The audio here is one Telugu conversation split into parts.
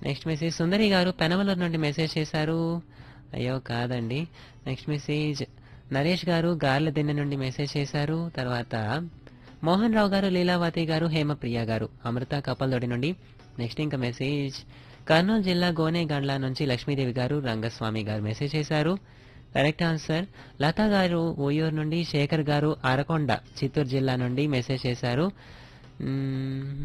నెక్స్ట్ మెసేజ్ సుందరి గారు పెనమలూరు నుండి మెసేజ్ చేశారు అయ్యో కాదండి నెక్స్ట్ మెసేజ్ నరేష్ గారు గార్ల దిన్నె నుండి మెసేజ్ చేశారు తర్వాత మోహన్ రావు గారు లీలావతి గారు హేమప్రియ గారు అమృత కపల్దొడి నుండి నెక్స్ట్ ఇంకా మెసేజ్ కర్నూలు జిల్లా గోనేగండ్ల నుంచి లక్ష్మీదేవి గారు రంగస్వామి గారు మెసేజ్ చేశారు కరెక్ట్ ఆన్సర్ లతా గారు ఓయూరు నుండి శేఖర్ గారు అరకొండ చిత్తూరు జిల్లా నుండి మెసేజ్ చేశారు మ్మ్.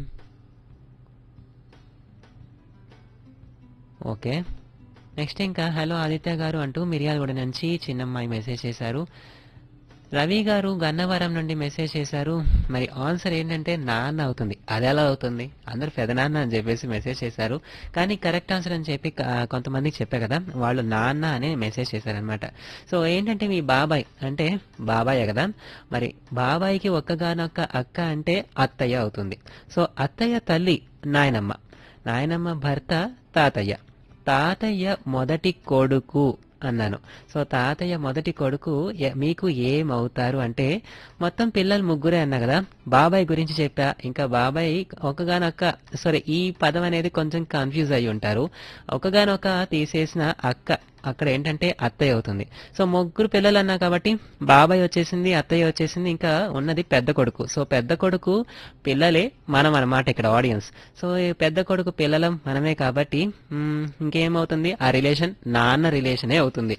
ఓకే నెక్స్ట్ ఇంకా హలో ఆదిత్య గారు అంటూ మిర్యాలగూడ నుంచి చిన్నమ్మాయి మెసేజ్ చేశారు రవి గారు గన్నవరం నుండి మెసేజ్ చేశారు మరి ఆన్సర్ ఏంటంటే నాన్న అవుతుంది అది ఎలా అవుతుంది అందరు పెదనాన్న అని చెప్పేసి మెసేజ్ చేశారు కానీ కరెక్ట్ ఆన్సర్ అని చెప్పి క- కొంతమందికి చెప్పా కదా వాళ్ళు నాన్న అనే మెసేజ్ చేశారనమాట సో ఏంటంటే మీ బాబాయ్ అంటే బాబాయే కదా మరి బాబాయికి ఒక్కగానొక్క అక్క అంటే అత్తయ్య అవుతుంది సో అత్తయ్య తల్లి నాయనమ్మ నాయనమ్మ భర్త తాతయ్య తాతయ్య మొదటి కొడుకు అన్నాను సో తాతయ్య మొదటి కొడుకు ఎ- మీకు ఏమవుతారు అంటే మొత్తం పిల్లలు ముగ్గురే అన్నా కదా బాబాయ్ గురించి చెప్పా ఇంకా బాబాయ్ ఒకగానొక్క సారీ ఈ పదం అనేది కొంచెం కన్ఫ్యూజ్ అయి ఉంటారు ఒకగానొక తీసేసిన అక్క అక్కడ ఏంటంటే అత్తయ్య అవుతుంది సో ముగ్గురు పిల్లలు అన్నా కాబట్టి బాబాయ్ వచ్చేసింది అత్తయ్య వచ్చేసింది ఇంకా ఉన్నది పెద్ద కొడుకు సో పెద్ద కొడుకు పిల్లలే మనం అన్నమాట ఇక్కడ ఆడియన్స్ సో ఈ పెద్ద కొడుకు పిల్లలం మనమే కాబట్టి మ్మ్, ఇంకేమవుతుంది ఆ రిలేషన్ నాన్న రిలేషనే అవుతుంది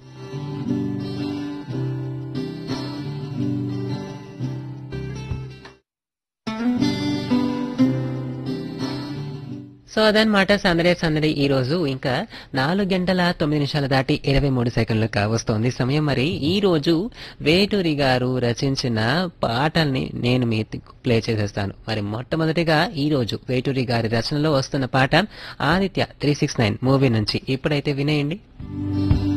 సో అదనమాట సందడే సందడి ఈ రోజు ఇంకా నాలుగు గంటల తొమ్మిది నిమిషాలు దాటి ఇరవై మూడు సెకండ్లు కావస్తోంది సమయం మరి ఈ రోజు వేటూరి గారు రచించిన పాటల్ని నేను మీ ప్లే చేసేస్తాను మరి మొట్టమొదటిగా ఈ రోజు వేటూరి గారి రచనలో వస్తున్న పాట Aditya three six nine movie నుంచి ఇప్పుడైతే వినేయండి